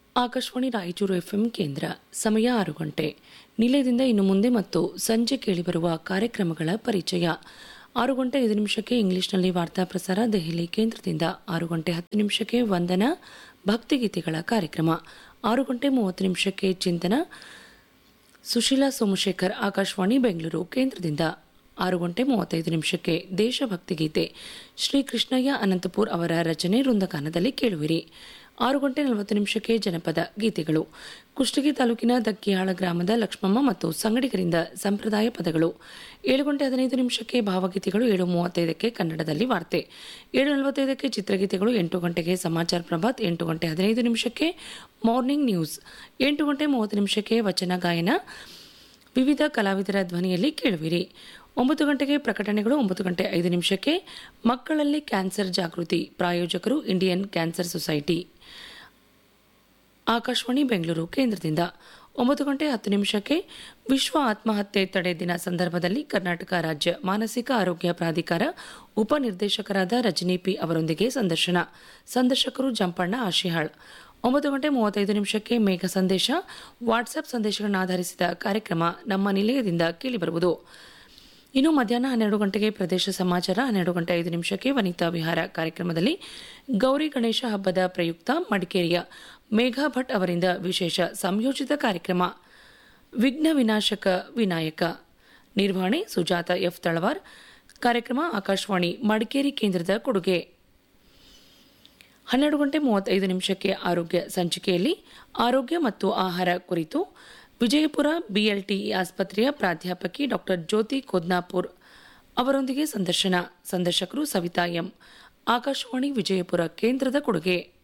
Akashvani Raichur FM ಕೇಂದ್ರ ಸಮಯ ಆರು ಗಂಟೆ ನಿಲಯದಿಂದ ಇನ್ನು ಮುಂದೆ ಮತ್ತು ಸಂಜೆ ಕೇಳಿಬರುವ ಕಾರ್ಯಕ್ರಮಗಳ ಪರಿಚಯ ಆರು ಗಂಟೆ ಐದು ನಿಮಿಷಕ್ಕೆ ಇಂಗ್ಲಿಷ್ನಲ್ಲಿ ವಾರ್ತಾ ಪ್ರಸಾರ ದೆಹಲಿ ಕೇಂದ್ರದಿಂದ ಆರು ಗಂಟೆ ಹತ್ತು ನಿಮಿಷಕ್ಕೆ ವಂದನ ಭಕ್ತಿಗೀತೆಗಳ ಕಾರ್ಯಕ್ರಮ ಆರು ಗಂಟೆ ಮೂವತ್ತು ನಿಮಿಷಕ್ಕೆ ಚಿಂತನ ಸುಶೀಲಾ ಸೋಮಶೇಖರ್ ಆಕಾಶವಾಣಿ ಬೆಂಗಳೂರು ಕೇಂದ್ರದಿಂದ ಆರು ಗಂಟೆ ಮೂವತ್ತೈದು ನಿಮಿಷಕ್ಕೆ ದೇಶಭಕ್ತಿ ಗೀತೆ ಶ್ರೀ ಕೃಷ್ಣಯ್ಯ ಅನಂತಪುರ್ ಅವರ ರಚನೆ ವೃಂದಗಾನದಲ್ಲಿ ಕೇಳುವಿರಿ ಆರು ಗಂಟೆ ನಲವತ್ತು ನಿಮಿಷಕ್ಕೆ ಜನಪದ ಗೀತೆಗಳು ಕುಷ್ಟಗಿ ತಾಲೂಕಿನ ದಕ್ಕಿಯಾಳ ಗ್ರಾಮದ ಲಕ್ಷ್ಮಮ್ಮ ಮತ್ತು ಸಂಗಡಿಗರಿಂದ ಸಂಪ್ರದಾಯ ಪದಗಳು ಏಳು ಗಂಟೆ ಹದಿನೈದು ನಿಮಿಷಕ್ಕೆ ಭಾವಗೀತೆಗಳು ಏಳು ಮೂವತ್ತೈದಕ್ಕೆ ಕನ್ನಡದಲ್ಲಿ ವಾರ್ತೆ ಏಳು ನಲವತ್ತೈದಕ್ಕೆ ಚಿತ್ರಗೀತೆಗಳು ಎಂಟು ಗಂಟೆಗೆ ಸಮಾಚಾರ ಪ್ರಭಾತ್ ಎಂಟು ಗಂಟೆ ಹದಿನೈದು ನಿಮಿಷಕ್ಕೆ ಮಾರ್ನಿಂಗ್ ನ್ಯೂಸ್ ಎಂಟು ಗಂಟೆ ಮೂವತ್ತು ನಿಮಿಷಕ್ಕೆ ವಚನ ಗಾಯನ ವಿವಿಧ ಕಲಾವಿದರ ಧ್ವನಿಯಲ್ಲಿ ಕೇಳುವಿರಿ ಒಂಬತ್ತು ಗಂಟೆಗೆ ಪ್ರಕಟಣೆಗಳು ಒಂಬತ್ತು ಗಂಟೆ ಐದು ನಿಮಿಷಕ್ಕೆ ಮಕ್ಕಳಲ್ಲಿ ಕ್ಯಾನ್ಸರ್ ಜಾಗೃತಿ ಪ್ರಾಯೋಜಕರು Indian cancer society Akashvani Bengaluru ಕೇಂದ್ರದಿಂದ ಒಂಬತ್ತು ಗಂಟೆ ಹತ್ತು ನಿಮಿಷಕ್ಕೆ ವಿಶ್ವ ಆತ್ಮಹತ್ಯೆ ತಡೆ ದಿನ ಸಂದರ್ಭದಲ್ಲಿ ಕರ್ನಾಟಕ ರಾಜ್ಯ ಮಾನಸಿಕ ಆರೋಗ್ಯ ಪ್ರಾಧಿಕಾರ ಉಪನಿರ್ದೇಶಕರಾದ ರಜನಿ ಪಿ ಅವರೊಂದಿಗೆ ಸಂದರ್ಶನ ಸಂದರ್ಶಕರು ಜಂಪಣ್ಣ ಆಶಿಹಾಳ್ ಒಂಬತ್ತು ಗಂಟೆ ಮೂವತ್ತೈದು ನಿಮಿಷಕ್ಕೆ ಮೇಘ ಸಂದೇಶ ವಾಟ್ಸ್ಆಪ್ ಸಂದೇಶಗಳನ್ನು ಆಧರಿಸಿದ ಕಾರ್ಯಕ್ರಮ ನಮ್ಮ ನಿಲಯದಿಂದ ಕೇಳಿಬರುವುದು ಇನ್ನು ಮಧ್ಯಾಹ್ನ ಹನ್ನೆರಡು ಗಂಟೆಗೆ ಪ್ರದೇಶ ಸಮಾಚಾರ ಹನ್ನೆರಡು ಗಂಟೆ ಐದು ನಿಮಿಷಕ್ಕೆ ವನಿತಾ ವಿಹಾರ ಕಾರ್ಯಕ್ರಮದಲ್ಲಿ ಗೌರಿ ಗಣೇಶ ಹಬ್ಬದ ಪ್ರಯುಕ್ತ ಮಡಿಕೇರಿಯ ಮೇಘಾ ಭಟ್ ಅವರಿಂದ ವಿಶೇಷ ಸಂಯೋಜಿತ ಕಾರ್ಯಕ್ರಮ ವಿಘ್ನ ವಿನಾಶಕ ವಿನಾಯಕ ನಿರ್ವಹಣೆ ಸುಜಾತ ಎಫ್ ತಳವಾರ್ ಕಾರ್ಯಕ್ರಮ ಆಕಾಶವಾಣಿ ಮಡಿಕೇರಿ ಕೇಂದ್ರದ ಕೊಡುಗೆ ಹನ್ನೆರಡು ಗಂಟೆ ಮೂವತ್ತೈದು ನಿಮಿಷಕ್ಕೆ ಆರೋಗ್ಯ ಸಂಚಿಕೆಯಲ್ಲಿ ಆರೋಗ್ಯ ಮತ್ತು ಆಹಾರ ಕುರಿತು ವಿಜಯಪುರ ಬಿಎಲ್ಟಿಇ ಆಸ್ಪತ್ರೆಯ ಪ್ರಾಧ್ಯಾಪಕಿ ಡಾಕ್ಟರ್ ಜ್ಯೋತಿ ಕೋದ್ನಾಪುರ್ ಅವರೊಂದಿಗೆ ಸಂದರ್ಶನ ಸಂದರ್ಶಕರು ಸವಿತಾ ಎಂ ಆಕಾಶವಾಣಿ ವಿಜಯಪುರ ಕೇಂದ್ರದ ಕೊಡುಗೆ